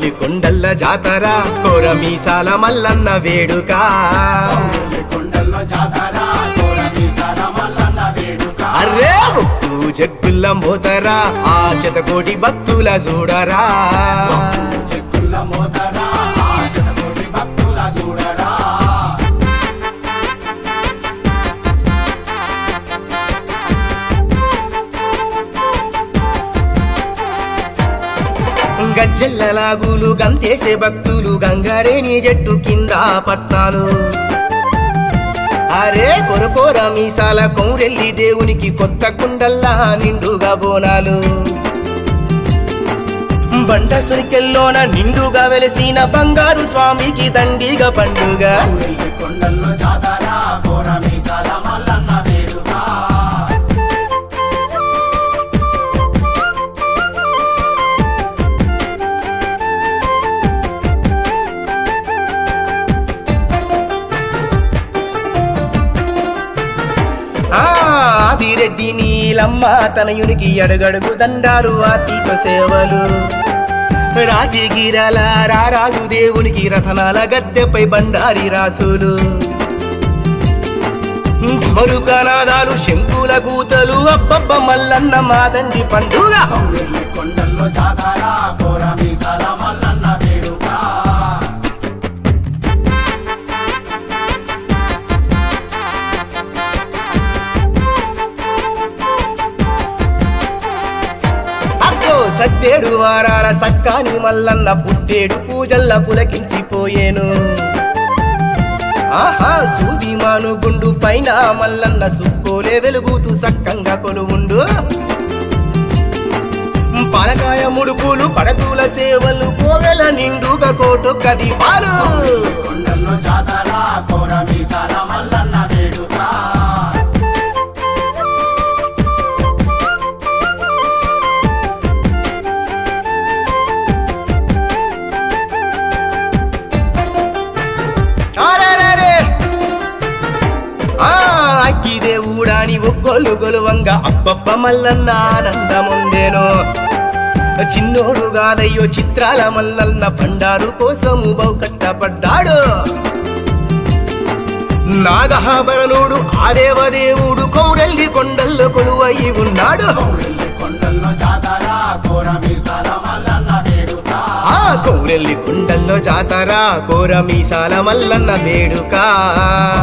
కౌరెల్లి కొండల్ల జాతర కోర మీసాల మల్లన్న వేడుక కౌరెల్లి కొండల్లో జాతర కోర మీసాల మల్లన్న వేడుక అర్రే ముక్కు జగ్గుల్ల మోతరా ఆ శతకోటి భక్తుల చూడరా చెక్కుల్ల మోతరా ఆ శతకోటి భక్తుల చూడరా గజ్జెల్లలాగులు గంతేసే భక్తులు గంగారేని జట్టు కింద పట్నాలు అరే కొరకోర మీసాల కౌరెల్లి దేవునికి కొత్త కుండల్లా నిండుగా బోనాలు బండ సురికెల్లోన నిండుగా వెలసిన బంగారు స్వామికి దండిగా పండుగ కౌరెల్లి కొండల్లో జాతర కోర మీసాల మల్లన్న వేడుక ఆ ఆదిరెడ్డి నీలమ్మ తనయునికి అడుగడుగు దండాలు ఆతిథ్య సేవలు రాజగిరాల రారాజు దేవునికి రతనాల గద్దెపై బండారి రాసులు మరుకనాదాలు శంకుల కూతలు అబ్బబ్బ మల్లన్న మాదండి పండుగ కౌరెల్లి కొండల్లో జాతర కోర మీసాల మల్లన్న వేడుక అక్కో సత్తేడు వారాల సక్కాని మల్లన్న పుట్టేడు పూజల్ల పులకించిపోయేను ఆహా సూది మాను గుండు పైన మల్లన్న సుక్కోలే వెలుగుతూ సక్కంగా కొలువుండు పనకాయ ముడుపులు పడతూల సేవలు కోవెల నిండుగా కోటు కది పాలు కౌరెల్లి కొండల్లో జాతర కోర మీసాల మల్లన్న వేడుక అరెరెరె! ఆ అక్కిదే ఊడాని ఒక్కొల్లు గొలువంగా అబ్బబ్బ మల్లన్న ఆనందముందేను చిన్నోడు కాదయ్యో చిత్రాల మల్లన్న బండారు కోసము బహు కష్టపడ్డాడు నాగహాభరణుడు ఆ దేవదేవుడు కౌరెల్లి కొండల్లో కొలువయి ఉన్నాడు కౌరెల్లి కొండల్లో జాతర కోర మీసాల మల్లన్న వేడుక ఆ కౌరెల్లి కొండల్లో జాతర కోర మీసాల మల్లన్న వేడుక